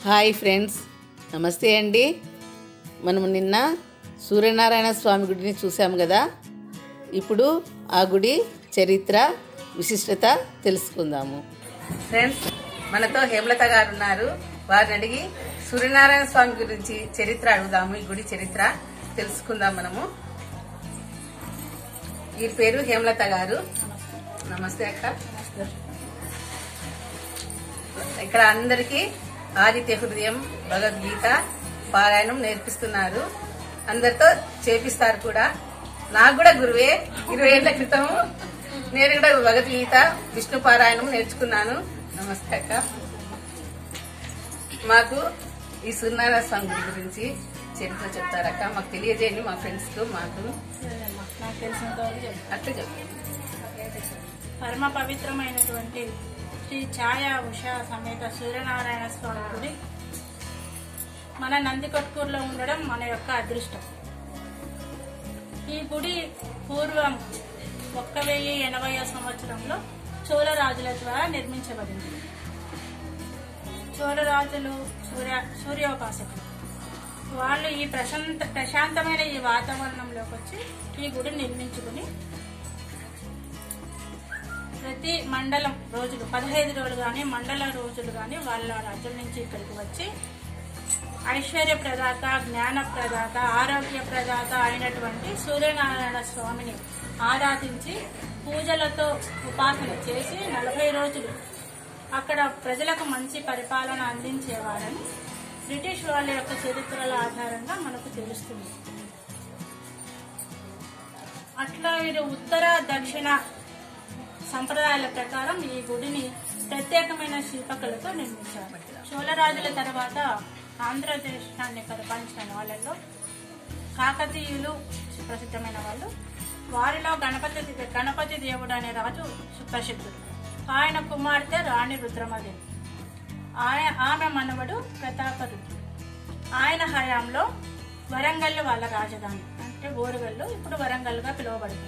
Hi friends నమస్తే అండి మనము నిన్న సూర్యనారాయణ స్వామి గుడిని చూసాము కదా ఇప్పుడు ఆ గుడి చరిత్ర విశిష్టత తెలుసుకుందాము ఫ్రెండ్స్ మనతో హేమలత గారు ఉన్నారు వారిని అడిగి సూర్యనారాయణ స్వామి గురించి చరిత్ర అడుగుదాము ఈ గుడి చరిత్ర తెలుసుకుందాం మనము ఈ పేరు హేమలత గారు నమస్తే అక్క ఇక్కడ అందరికీ ఆదిత్య హృదయం భగవద్గీత పారాయణం నేర్పిస్తున్నారు అందరితో చేపిస్తారు కూడా నాకు కూడా గురువే ఇరవై ఏళ్ల క్రితం నేను కూడా భగవద్గీత విష్ణు పారాయణం నేర్చుకున్నాను నమస్తే అక్క మాకు ఈ సూర్యనారాయణ స్వామి గుడి గురించి చరిత్ర చెప్తారక్క మాకు తెలియజేయండి మా ఫ్రెండ్స్ కు మాకు నాకు తెలిసినంత వరకు చెప్తాను. అట్లా చెప్పండి పరమ పవిత్రమైనటువంటి శ్రీ ఛాయా ఉషా సమేత సూర్యనారాయణ స్వామి గుడి మన నందికొట్కూరులో ఉండడం మన యొక్క అదృష్టం ఈ గుడి పూర్వం ఒక్క వెయ్యి ఎనభై సంవత్సరంలో చోళరాజుల ద్వారా నిర్మించబడింది చోళరాజులు సూర్య సూర్యోపాసకులు వాళ్ళు ఈ ప్రశాంత ప్రశాంతమైన ఈ వాతావరణంలోకి వచ్చి ఈ గుడి నిర్మించుకుని ప్రతి మండలం రోజులు పదహైదు రోజులు కానీ మండల రోజులు కానీ వాళ్ళ రాజ్యం నుంచి ఇక్కడికి వచ్చి ఐశ్వర్య ప్రదాత జ్ఞాన ప్రదాత ఆరోగ్య ప్రదాత అయినటువంటి సూర్యనారాయణ స్వామిని ఆరాధించి పూజలతో ఉపాసన చేసి నలభై రోజులు అక్కడ ప్రజలకు మంచి పరిపాలన అందించేవారని బ్రిటిష్ వాళ్ళ యొక్క చరిత్రల ఆధారంగా మనకు తెలుస్తుంది అట్లా వీరు ఉత్తర దక్షిణ సంప్రదాయాల ప్రకారం ఈ గుడిని ప్రత్యేకమైన శిల్పకళతో నిర్మించారు చోళరాజుల తర్వాత ఆంధ్రదేశాన్ని పరిపాలించిన వాళ్ళలో కాకతీయులు ప్రసిద్ధమైన వాళ్ళు వారిలో గణపతి గణపతి దేవుడు అనే రాజు సుప్రసిద్ధుడు ఆయన కుమార్తె రాణి రుద్రమదేవి ఆయన ఆమె మనవడు ప్రతాపరుద్రుడు ఆయన హయాంలో వరంగల్ వాళ్ళ రాజధాని అంటే ఓరుగల్లు ఇప్పుడు వరంగల్గా పిలువబడుతుంది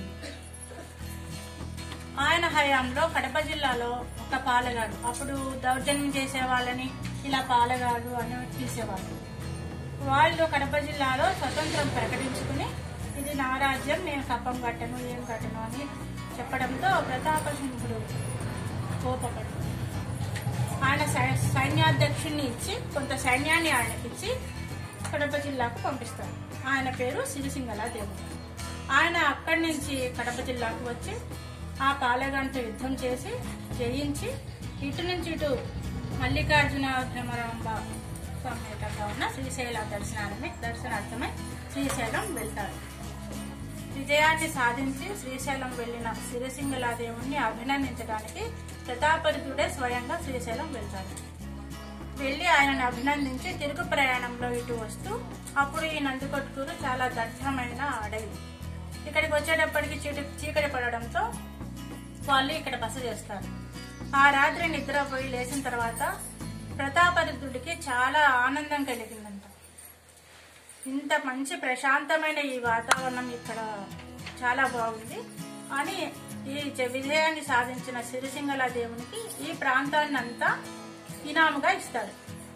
ఆయన హయాంలో కడప జిల్లాలో ఒక పాలగాడు అప్పుడు దౌర్జన్యం చేసే వాళ్ళని ఇలా పాలగాడు అని పిలిచేవాళ్ళు వాళ్ళు కడప జిల్లాలో స్వతంత్రం ప్రకటించుకుని ఇది నా రాజ్యం నేను కప్పం కట్టను ఏం కట్టను అని చెప్పడంతో ప్రతాపసింహుడు కోపపడు ఆయన సై- సైన్యాధ్యక్షుడిని ఇచ్చి కొంత సైన్యాన్ని ఆయనకిచ్చి కడప జిల్లాకు పంపిస్తారు ఆయన పేరు సిరిసింగల దేవుడు ఆయన అక్కడి నుంచి కడప జిల్లాకు వచ్చి ఆ పాలెగాంతో యుద్ధం చేసి జయించి ఇటు నుంచి ఇటు మల్లికార్జున భ్రమరాంబ సమేతంగా ఉన్న శ్రీశైల దర్శనాన్ని దర్శనార్థమై శ్రీశైలం వెళ్తారు విజయాన్ని సాధించి శ్రీశైలం వెళ్లిన సిరిసింగలాదేవుణ్ణి అభినందించడానికి ప్రతాపరుదుడే స్వయంగా శ్రీశైలం వెళ్తారు వెళ్లి ఆయనను అభినందించి తిరుగు ప్రయాణంలో ఇటు వస్తూ అప్పుడు ఈ నందికొట్కూరు చాలా దట్టమైన అడవి ఇక్కడికి వచ్చేటప్పటికి చీటి చీకటి పడడంతో వాళ్ళు ఇక్కడ బస చేస్తారు ఆ రాత్రి నిద్రపోయి లేచిన తర్వాత ప్రతాపరుద్రుడికి చాలా ఆనందం కలిగిందంట ఇంత మంచి ప్రశాంతమైన ఈ వాతావరణం ఇక్కడ చాలా బాగుంది అని ఈ జ- విజయాన్ని సాధించిన సిరిసింగల దేవునికి ఈ ప్రాంతాన్ని అంతా ఇనాముగా ఇస్తాడు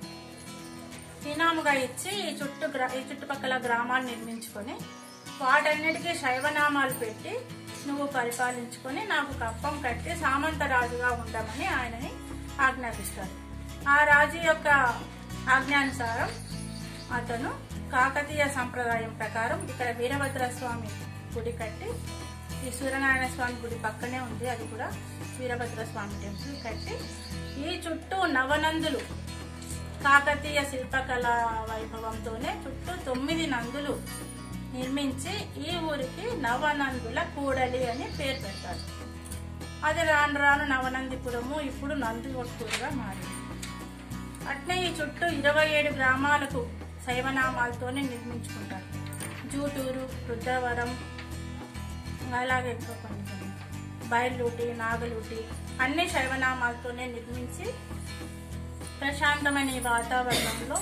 ఇనాముగా ఇచ్చి ఈ చుట్టూ గ్రా- ఈ చుట్టుపక్కల గ్రామాలు నిర్మించుకొని వాటన్నిటికీ శైవనామాలు పెట్టి నువ్వు పరిపాలించుకొని నాకు కప్పం కట్టి సామంత రాజుగా ఉండమని ఆయనని ఆజ్ఞాపిస్తాడు ఆ రాజు యొక్క ఆజ్ఞానుసారం అతను కాకతీయ సంప్రదాయం ప్రకారం ఇక్కడ వీరభద్ర స్వామి గుడి కట్టి ఈ సూర్యనారాయణ స్వామి గుడి పక్కనే ఉంది అది కూడా వీరభద్ర స్వామి టెంపుల్ కట్టి ఈ చుట్టూ నవనందులు కాకతీయ శిల్పకళ వైభవంతోనే చుట్టూ తొమ్మిది నందులు నిర్మించి ఈ ఊరికి నవనందుల కూడలి అని పేరు పెట్టారు అది రాను రాను నవనందిపురము ఇప్పుడు నందికొట్టూరుగా మారింది అట్నే ఈ చుట్టూ ఇరవై ఏడు గ్రామాలకు శైవనామాలతోనే నిర్మించుకుంటారు జూటూరు రుద్రవరం అలాగే ఇంకా కొన్ని కొన్ని బయలుటి నాగలూటి అన్ని శైవనామాలతోనే నిర్మించి ప్రశాంతమైన ఈ వాతావరణంలో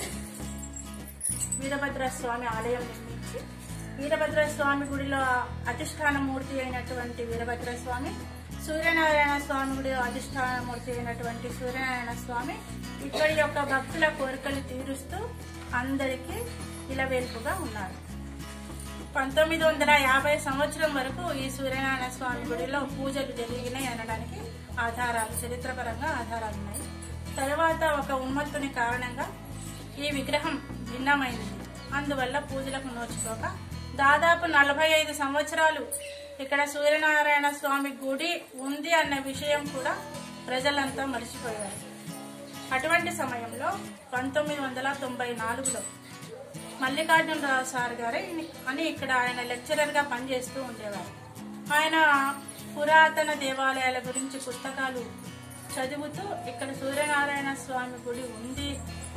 వీరభద్ర స్వామి ఆలయం నిర్మించి వీరభద్ర స్వామి గుడిలో అధిష్టాన మూర్తి అయినటువంటి వీరభద్ర స్వామి సూర్యనారాయణ స్వామి గుడి అధిష్టానమూర్తి అయినటువంటి సూర్యనారాయణ స్వామి ఇక్కడి యొక్క భక్తుల కోరికలు తీరుస్తూ అందరికీ ఇలవేల్పుగా ఉన్నారు పంతొమ్మిది వందల యాభై సంవత్సరం వరకు ఈ సూర్యనారాయణ స్వామి గుడిలో పూజలు జరిగినాయి అనడానికి ఆధారాలు చరిత్రపరంగా ఆధారాలు ఉన్నాయి తర్వాత ఒక ఉన్మత్తుని కారణంగా ఈ విగ్రహం భిన్నమైంది అందువల్ల పూజలకు నోచుకోక దాదాపు నలభై ఐదు సంవత్సరాలు ఇక్కడ సూర్యనారాయణ స్వామి గుడి ఉంది అన్న విషయం కూడా ప్రజలంతా మర్చిపోయారు అటువంటి సమయంలో పంతొమ్మిది వందల తొంభై నాలుగులో మల్లికార్జునరావు సార్ గారు అని ఇక్కడ ఆయన లెక్చరర్ గా పనిచేస్తూ ఉండేవారు ఆయన పురాతన దేవాలయాల గురించి పుస్తకాలు చదువుతూ ఇక్కడ సూర్యనారాయణ స్వామి గుడి ఉంది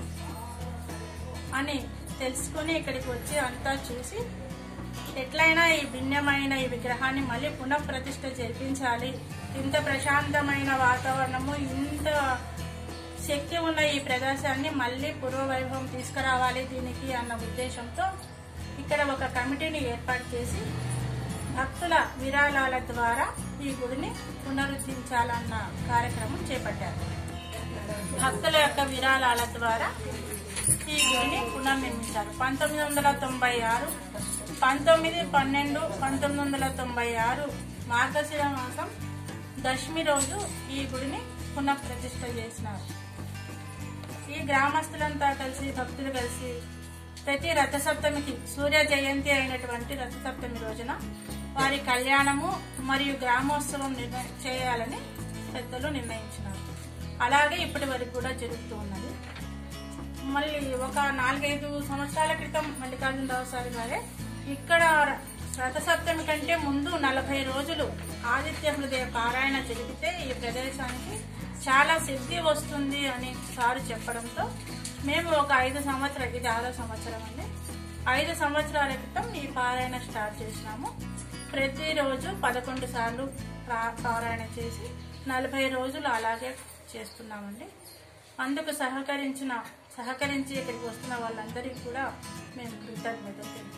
అని తెలుసుకుని ఇక్కడికి వచ్చి అంతా చూసి ఎట్లయినా ఈ భిన్నమైన ఈ విగ్రహాన్ని మళ్ళీ పునఃప్రతిష్ఠ జరిపించాలి ఇంత ప్రశాంతమైన వాతావరణము ఇంత శక్తి ఉన్న ఈ ప్రదేశాన్ని మళ్ళీ పూర్వవైభవం తీసుకురావాలి దీనికి అన్న ఉద్దేశంతో ఇక్కడ ఒక కమిటీని ఏర్పాటు చేసి భక్తుల విరాళాల ద్వారా ఈ గుడిని పునరుద్ధరించాలన్న కార్యక్రమం చేపట్టారు భక్తుల యొక్క విరాళాల ద్వారా ఈ గుడిని పునర్నిర్మించారు పంతొమ్మిది వందల తొంభై ఆరు పంతొమ్మిది పన్నెండు పంతొమ్మిది వందల తొంభై ఆరు మార్గశిర మాసం దశమి రోజు ఈ గుడిని పునఃప్రతిష్ఠ చేసినారు ఈ గ్రామస్తులంతా కలిసి భక్తులు కలిసి ప్రతి రథసప్తమికి సూర్య జయంతి అయినటువంటి రథసప్తమి రోజున వారి కళ్యాణము మరియు గ్రామోత్సవం నిర్ణ- చేయాలని పెద్దలు నిర్ణయించినారు అలాగే ఇప్పటి వరకు కూడా జరుగుతూ ఉన్నది మళ్ళీ ఒక నాలుగైదు సంవత్సరాల క్రితం మల్లికార్జునరావు సార్ గారే ఇక్కడ రథసప్తమి కంటే ముందు నలభై రోజులు ఆదిత్య హృదయ పారాయణ జరిగితే ఈ ప్రదేశానికి చాలా సిద్ధి వస్తుంది అని సారు చెప్పడంతో మేము ఒక ఐదు సంవత్సరాలు ఇది ఆరో సంవత్సరం అండి ఐదు సంవత్సరాల క్రితం ఈ పారాయణ స్టార్ట్ చేసినాము ప్రతిరోజు పదకొండు సార్లు పా- పారాయణ చేసి నలభై రోజులు అలాగే చేస్తున్నామండి అందుకు సహకరించిన సహకరించి ఇక్కడికి వస్తున్న వాళ్ళందరికీ కూడా మేము కృతజ్ఞతలు తెలుపుతున్నాం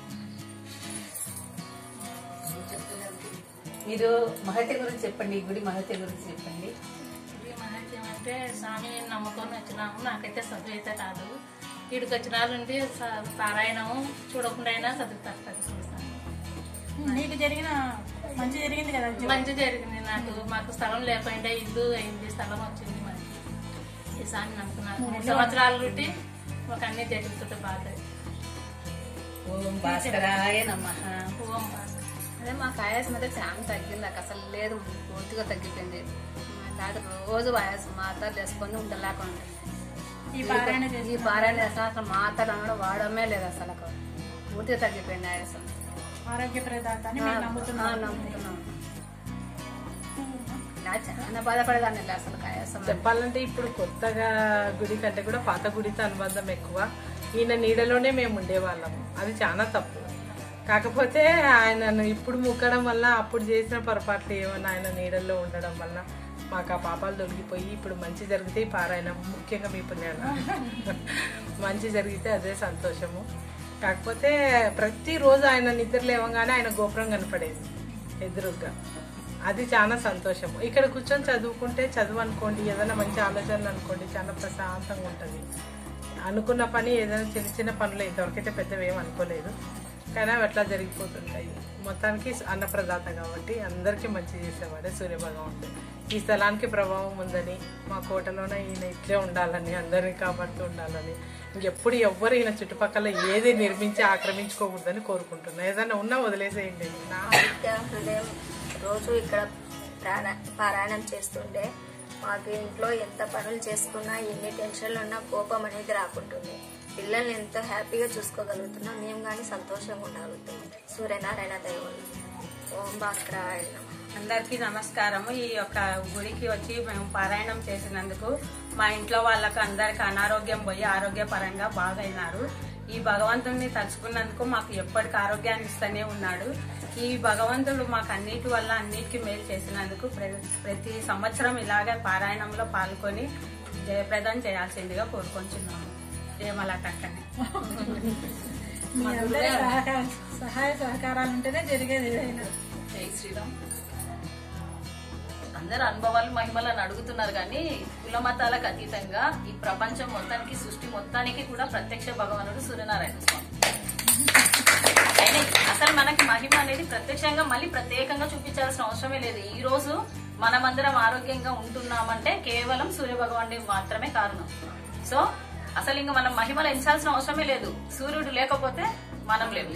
మీరు మహత్య గురించి చెప్పండి ఈ గుడి మహత్య గురించి చెప్పండి ఇది మహత్యం అంటే స్వామి నమ్ముకొని వచ్చినాము నాకైతే చదువు అయితే రాదు వీడికి వచ్చిన నుండి స- పారాయణము చూడకుండా అయినా చదువుతారు చదువుతాను నీకు జరిగిన మంచి జరిగింది కదా ఉద్యోగం. మంచి జరిగింది నాకు మాకు స్థలం లేకుండా ఇల్లు అయింది స్థలం వచ్చింది మనకి ఈ స్వామి నమ్ముకున్నాను మూడు సంవత్సరాల నుండి ఒక అన్ని జరుగుతుంది బాగా ఓం భాస్కరాయ నమః ఓం భాస్కర్. అదే మాకు ఆయాసం అయితే చాలా తగ్గింది నాకు అసలు లేదు పూర్తిగా తగ్గిపోయింది మా తాత రోజు ఆయాసం మాత్రలు వేసుకొని ఉండలేకుండా ఈ పారాయణ ఈ చేసి పారాయణ చేసిన అసలు మాత్రలు అనడం వాడమే లేదు అసలు పూర్తిగా తగ్గిపోయింది ఆయాసం ఆరోగ్య ప్రదాత అని మేము ఆ, నమ్ముతున్నాం నమ్ముతున్నాం నా చాలా బాధపడేదాన్ని లే అసలు ఆయాసం చెప్పాలంటే ఇప్పుడు కొత్తగా గుడి కంటే కూడా పాత గుడితో అనుబంధం ఎక్కువ ఈయన నీడలోనే మేము ఉండేవాళ్ళము అది చాలా తప్పు కాకపోతే ఆయనను ఇప్పుడు ముక్కడం వల్ల అప్పుడు చేసిన పొరపాట్లు ఏమన్నా ఆయన నీడల్లో ఉండడం వల్ల మాకు ఆ పాపాలు దొరికిపోయి ఇప్పుడు మంచి జరిగితే ఈ పారాయణం ముఖ్యంగా మీ పుణ్యాన మంచి జరిగితే అదే సంతోషము కాకపోతే ప్రతిరోజు ఆయన నిద్ర లేవగానే ఆయన గోపురం కనపడేది ఎదురుగ్గా అది చాలా సంతోషము ఇక్కడ కూర్చొని చదువుకుంటే చదువు అనుకోండి ఏదైనా మంచి ఆలోచనలు అనుకోండి చాలా ప్రశాంతంగా ఉంటుంది అనుకున్న పని ఏదైనా చిన్న చిన్న పనులు ఇంతవరకైతే పెద్దవి ఏం అనుకోలేదు కానీ అవి అట్లా జరిగిపోతుంటాయి మొత్తానికి అన్నప్రదాత కాబట్టి అందరికీ మంచి చేసేవాడే సూర్యభగవానుడు ఈ స్థలానికి ప్రభావం ఉందని మా కోటలోనే ఈయన ఇట్లే ఉండాలని అందరినీ కాపాడుతూ ఉండాలని ఇంకెప్పుడు ఎవ్వరు ఈయన చుట్టుపక్కల ఏది నిర్మించి ఆక్రమించుకోకూడదని కోరుకుంటున్నా ఏదైనా ఉన్నా వదిలేసేయండి నా ఆదిత్య హృదయం రోజు ఇక్కడ ప్రాణ- పారాయణం చేస్తుండే మాకు ఇంట్లో ఎంత పనులు చేసుకున్నా ఎన్ని టెన్షన్లు ఉన్నా కోపం అనేది రాకుంటుంది పిల్లల్ని ఎంతో హ్యాపీగా చూసుకోగలుగుతున్నాం మేము కానీ సంతోషంగా ఉండగలుగుతున్నాం సూర్యనారాయణ దైవం ఓం భాస్కరాయ నమః. అందరికీ నమస్కారము ఈ యొక్క గుడికి వచ్చి మేము పారాయణం చేసినందుకు మా ఇంట్లో వాళ్ళకు అందరికి అనారోగ్యం పోయి ఆరోగ్యపరంగా బాగైనారు ఈ భగవంతుడిని తలుచుకున్నందుకు మాకు ఎప్పటికి ఆరోగ్యాన్ని ఇస్తూనే ఉన్నాడు ఈ భగవంతుడు మాకు అన్నిటి వల్ల అన్నిటికీ మేలు చేసినందుకు ప్ర- ప్రతి సంవత్సరం ఇలాగే పారాయణంలో పాల్గొని జయప్రదం చేయాల్సిందిగా కోరుకుంటున్నాము జయమలకంకనే మీ అందరి సహకార సహాయ సహకారాలు ఉంటేనే జరిగేది ఏదైనా జై శ్రీరామ్ అందరు అనుభవాలు మహిమలను అడుగుతున్నారు కానీ కుల మతాలకు అతీతంగా ఈ ప్రపంచం మొత్తానికి సృష్టి మొత్తానికి కూడా ప్రత్యక్ష భగవానుడు సూర్యనారాయణ స్వామి ఆయన అసలు మనకి మహిమ అనేది ప్రత్యక్షంగా మళ్ళీ ప్రత్యేకంగా చూపించాల్సిన అవసరమే లేదు ఈ రోజు మనమందరం ఆరోగ్యంగా ఉంటున్నామంటే కేవలం సూర్య భగవానుడి మాత్రమే కారణం సో అసలు ఇంకా మనం మహిమలు ఎంచాల్సిన అవసరమే లేదు సూర్యుడు లేకపోతే మనం లేవు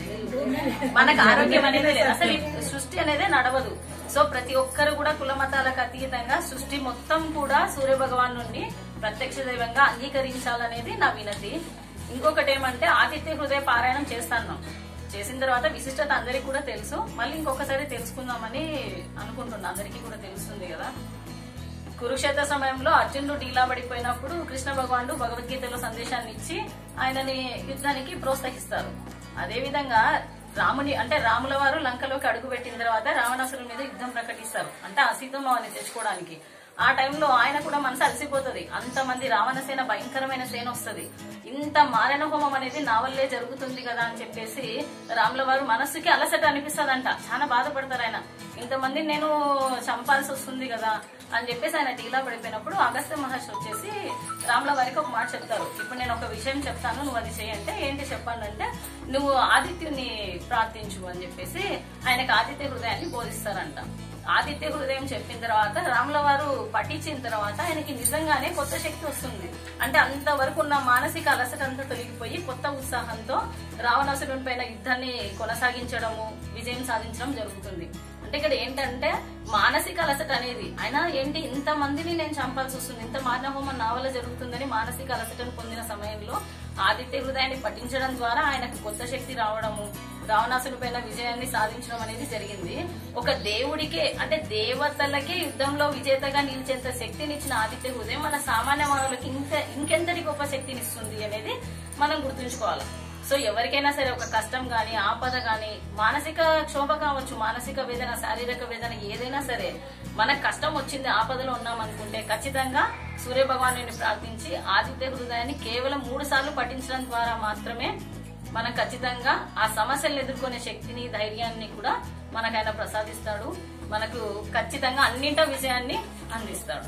మనకు ఆరోగ్యం అనేది లేదు అసలు ఈ సృష్టి అనేది నడవదు సో ప్రతి ఒక్కరు కూడా కుల మతాలకు అతీతంగా సృష్టి మొత్తం కూడా సూర్య భగవాన్ నుండి ప్రత్యక్ష దైవంగా అంగీకరించాలనేది నా వినతి ఇంకొకటి ఏమంటే ఆదిత్య హృదయ పారాయణం చేస్తాను చేసిన తర్వాత విశిష్టత అందరికీ కూడా తెలుసు మళ్ళీ ఇంకొకసారి తెలుసుకుందామని అనుకుంటున్నా అందరికీ కూడా తెలుస్తుంది కదా కురుక్షేత్ర సమయంలో అర్జునుడు డీలా పడిపోయినప్పుడు కృష్ణ భగవానుడు భగవద్గీతలో సందేశాన్ని ఇచ్చి ఆయనని యుద్ధానికి ప్రోత్సహిస్తారు అదే విధంగా రాముని అంటే రాముల వారు లంకలోకి అడుగు పెట్టిన తర్వాత రావణాసురుడి మీద యుద్ధం ప్రకటిస్తారు అంటే ఆ సీతమ్మని తెచ్చుకోవడానికి ఆ టైంలో ఆయన కూడా మనసు అలసిపోతుంది అంతమంది రావణ సేన భయంకరమైన సేన వస్తుంది ఇంత మారణ హోమం అనేది నా వల్లే జరుగుతుంది కదా అని చెప్పేసి రాముల వారు మనస్సుకి అలసట అనిపిస్తుందంట చాలా బాధపడతారు ఆయన ఇంతమంది నేను చంపాల్సి వస్తుంది కదా అని చెప్పేసి ఆయన టీలా పడిపోయినప్పుడు అగస్త్య మహర్షి వచ్చేసి రాముల వారికి ఒక మాట చెప్తారు ఇప్పుడు నేను ఒక విషయం చెప్తాను నువ్వు అది చేయంటే ఏంటి చెప్పండి అంటే నువ్వు ఆదిత్యుని ప్రార్థించు అని చెప్పేసి ఆయనకు ఆదిత్య హృదయాన్ని బోధిస్తారంట ఆదిత్య హృదయం చెప్పిన తర్వాత రాముల వారు పఠించిన తర్వాత ఆయనకి నిజంగానే కొత్త శక్తి వస్తుంది అంటే అంతవరకు ఉన్న మానసిక అలసట అంతా తొలగిపోయి కొత్త ఉత్సాహంతో రావణాసురుని పైన యుద్ధాన్ని కొనసాగించడము విజయం సాధించడం జరుగుతుంది అంటే ఇక్కడ ఏంటంటే మానసిక అలసట అనేది అయినా ఏంటి ఇంత మందిని నేను చంపాల్సి వస్తుంది ఇంత మానవహోమం నా వల్ల జరుగుతుందని మానసిక అలసటను పొందిన సమయంలో ఆదిత్య హృదయాన్ని పఠించడం ద్వారా ఆయనకు కొత్త శక్తి రావడము రావణాసుని పైన విజయాన్ని సాధించడం అనేది జరిగింది ఒక దేవుడికే అంటే దేవతలకే యుద్ధంలో విజేతగా నిలిచేంత శక్తిని ఇచ్చిన ఆదిత్య హృదయం మన సామాన్య మానవులకి ఇంత ఇంకెంతటి గొప్ప శక్తిని ఇస్తుంది అనేది మనం గుర్తుంచుకోవాలి సో ఎవరికైనా సరే ఒక కష్టం గాని ఆపద గాని మానసిక క్షోభ కావచ్చు మానసిక వేదన శారీరక వేదన ఏదైనా సరే మనకు కష్టం వచ్చింది ఆపదలో ఉన్నాం అనుకుంటే ఖచ్చితంగా సూర్య భగవాను ప్రార్థించి ఆదిత్య హృదయాన్ని కేవలం మూడు సార్లు పఠించడం ద్వారా మాత్రమే మనం ఖచ్చితంగా ఆ సమస్యలను ఎదుర్కొనే శక్తిని ధైర్యాన్ని కూడా మనకు ఆయన ప్రసాదిస్తాడు మనకు ఖచ్చితంగా అన్నింట విజయాన్ని అందిస్తాడు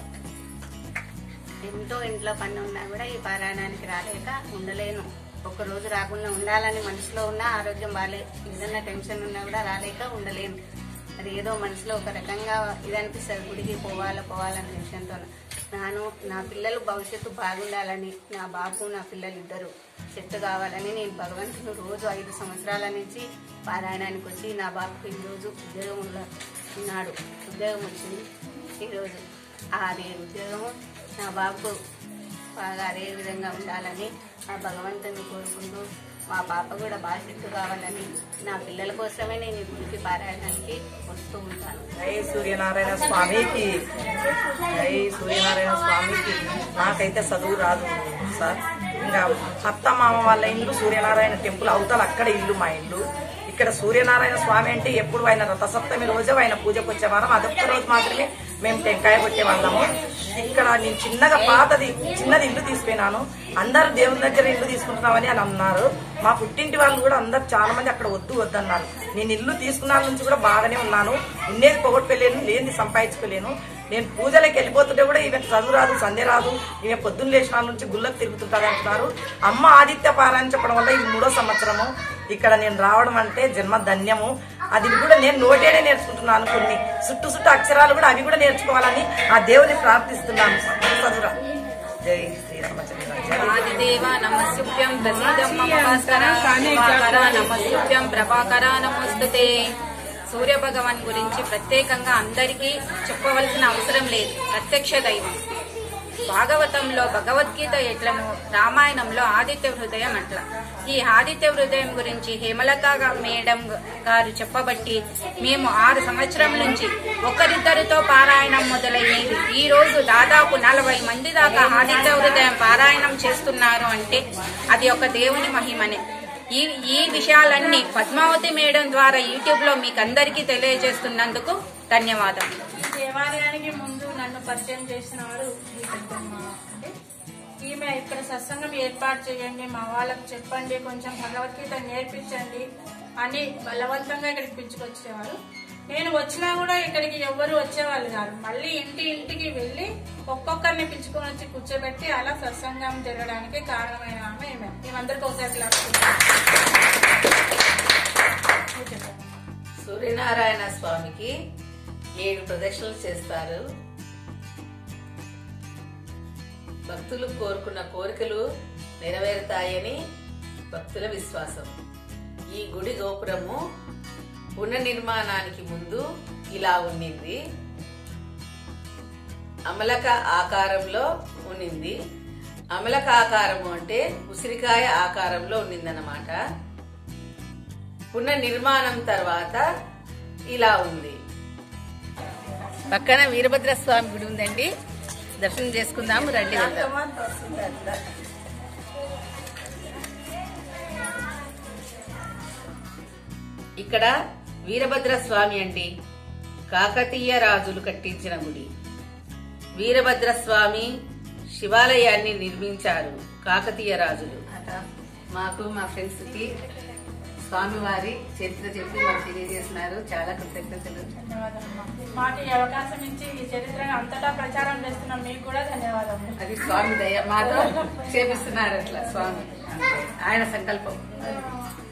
ఎంతో ఇంట్లో పని ఉన్నా కూడా ఈ పారాయణానికి రాలేక ఉండలేను ఒక రోజు రాకుండా ఉండాలని మనసులో ఉన్న ఆరోగ్యం బాలే ఏదన్నా టెన్షన్ ఉన్నా కూడా రాలేక ఉండలేను అది ఏదో మనసులో ఒక రకంగా ఇది అనిపిస్తుంది గుడికి పోవాలా పోవాలనే విషయంతో నాను నా పిల్లలు భవిష్యత్తు బాగుండాలని నా బాబు నా పిల్లలు ఇద్దరు సెట్ కావాలని నేను భగవంతుడు రోజు ఐదు సంవత్సరాల నుంచి పారాయణానికి వచ్చి నా బాబుకు ఈరోజు ఉద్యోగంలో ఉన్నాడు ఉద్యోగం వచ్చింది ఈరోజు అది ఉద్యోగం నా బాబుకు బాగా అదే విధంగా ఉండాలని ఆ భగవంతుని కోరుకుంటూ మా పాప కూడా బాగా సెట్ కావాలని నా పిల్లల కోసమే నేను ఈ గుడికి పారాయణానికి వస్తూ ఉంటాను జై సూర్యనారాయణ స్వామికి జై సూర్యనారాయణ స్వామికి నాకైతే చదువు రాదు సార్ ఇంకా అత్త మామ వాళ్ళ ఇల్లు సూర్యనారాయణ టెంపుల్ అవతల అక్కడ ఇల్లు మా ఇల్లు ఇక్కడ సూర్యనారాయణ స్వామి అంటే ఎప్పుడు ఆయన రథసప్తమి రోజు ఆయన పూజకు వచ్చేవారం అదొక్క రోజు మాత్రమే మేము టెంకాయ కొట్టేవాళ్ళము ఇక్కడ నేను చిన్నగా పాతది చిన్నది ఇల్లు తీసుకున్నాను అందరు దేవుని దగ్గర ఇల్లు తీసుకుంటున్నామని అని అన్నారు మా పుట్టింటి వాళ్ళు కూడా అందరు చాలా మంది అక్కడ వద్దు వద్దన్నారు నేను ఇల్లు తీసుకున్న నుంచి కూడా బాగానే ఉన్నాను ఉండేది పొగొట్టుకోలేను లేనిది సంపాదించుకోలేను నేను పూజలకు వెళ్ళిపోతుంటే కూడా ఈమె చదువు రాదు సంధ్య రాదు ఈమె పొద్దున్న లేచిన వాళ్ళ నుంచి గుళ్ళకు తిరుగుతుంటారు అంటున్నారు అమ్మ ఆదిత్య పారాయణ చెప్పడం వల్ల ఇది మూడో సంవత్సరము ఇక్కడ నేను రావడం అంటే జన్మ ధన్యము అది కూడా నేను నోటేనే నేర్చుకుంటున్నాను కొన్ని చుట్టు చుట్టూ అక్షరాలు కూడా అవి కూడా నేర్చుకోవాలని ఆ దేవుని ప్రార్థిస్తున్నాను చదువురా జై శ్రీరామచంద్ర జై ఆదిదేవ నమస్సుభ్యం ప్రసీదం మమ భాస్కర దివాకర నమస్సుభ్యం ప్రభాకర నమస్తుతే సూర్య భగవాన్ గురించి ప్రత్యేకంగా అందరికీ చెప్పవలసిన అవసరం లేదు ప్రత్యక్ష దైవం భాగవతంలో భగవద్గీత ఎట్లను రామాయణంలో ఆదిత్య హృదయం అట్ల ఈ ఆదిత్య హృదయం గురించి హేమలత గా- మేడం గారు చెప్పబట్టి మేము ఆరు సంవత్సరం నుంచి ఒకరిద్దరితో పారాయణం మొదలయ్యేది ఈ రోజు దాదాపు నలభై మంది దాకా ఆదిత్య హృదయం పారాయణం చేస్తున్నారు అంటే అది ఒక దేవుని మహిమనే ఈ ఈ విషయాలన్నీ పద్మావతి మేడం ద్వారా యూట్యూబ్ లో మీకు అందరికీ తెలియజేస్తున్నందుకు ధన్యవాదాలు ఈ దేవాలయానికి ముందు నన్ను పరిచయం చేసిన వారు ఈ పెద్దమ్మ అంటే ఈమె ఇక్కడ సత్సంగం ఏర్పాటు చేయండి మా వాళ్ళకి చెప్పండి కొంచెం భగవద్గీత నేర్పించండి అని బలవంతంగా ఇక్కడికి పిలుచుకొచ్చేవారు నేను వచ్చినా కూడా ఇక్కడికి ఎవ్వరు వచ్చేవాళ్ళు కాదు మళ్ళీ ఇంటి ఇంటికి వెళ్ళి ఒక్కొక్కరిని పిలుచుకొని వచ్చి కూర్చోబెట్టి అలా సత్సంగం జరగడానికి కారణమైన ఆమె ఈమె మేమందరికీ ఒకసారి క్లాస్ సూర్యనారాయణ స్వామికి ఏడు ప్రదక్షిణలు చేస్తారు భక్తులు కోరుకున్న కోరికలు నెరవేరుతాయని భక్తుల విశ్వాసం ఈ గుడి గోపురము పునర్నిర్మాణానికి ముందు ఇలా ఉన్నింది అమలక ఆకారంలో ఉన్నింది అమలక ఆకారము అంటే ఉసిరికాయ ఆకారంలో ఉన్నిందన్నమాట పునర్నిర్మాణం తర్వాత ఇలా ఉంది పక్కన వీరభద్ర స్వామి గుడి ఉందండి దర్శనం చేసుకుందాం రండి వెళ్దాం ఇక్కడ వీరభద్ర స్వామి అండి కాకతీయ రాజులు కట్టించిన గుడి వీరభద్ర స్వామి శివాలయాన్ని నిర్మించారు కాకతీయ రాజులు మాకు మా ఫ్రెండ్స్ కి స్వామివారి చరిత్ర చెప్పి మాకు తెలియజేస్తున్నారు చాలా కృతజ్ఞతలు ధన్యవాదాలు మాకు ఈ అవకాశం ఇచ్చి ఈ చరిత్రను అంతటా ప్రచారం చేస్తున్న మీకు కూడా ధన్యవాదాలు అది స్వామి దయ మాతో చేపిస్తున్నారు అట్లా స్వామి అంతే. ఆయన సంకల్పం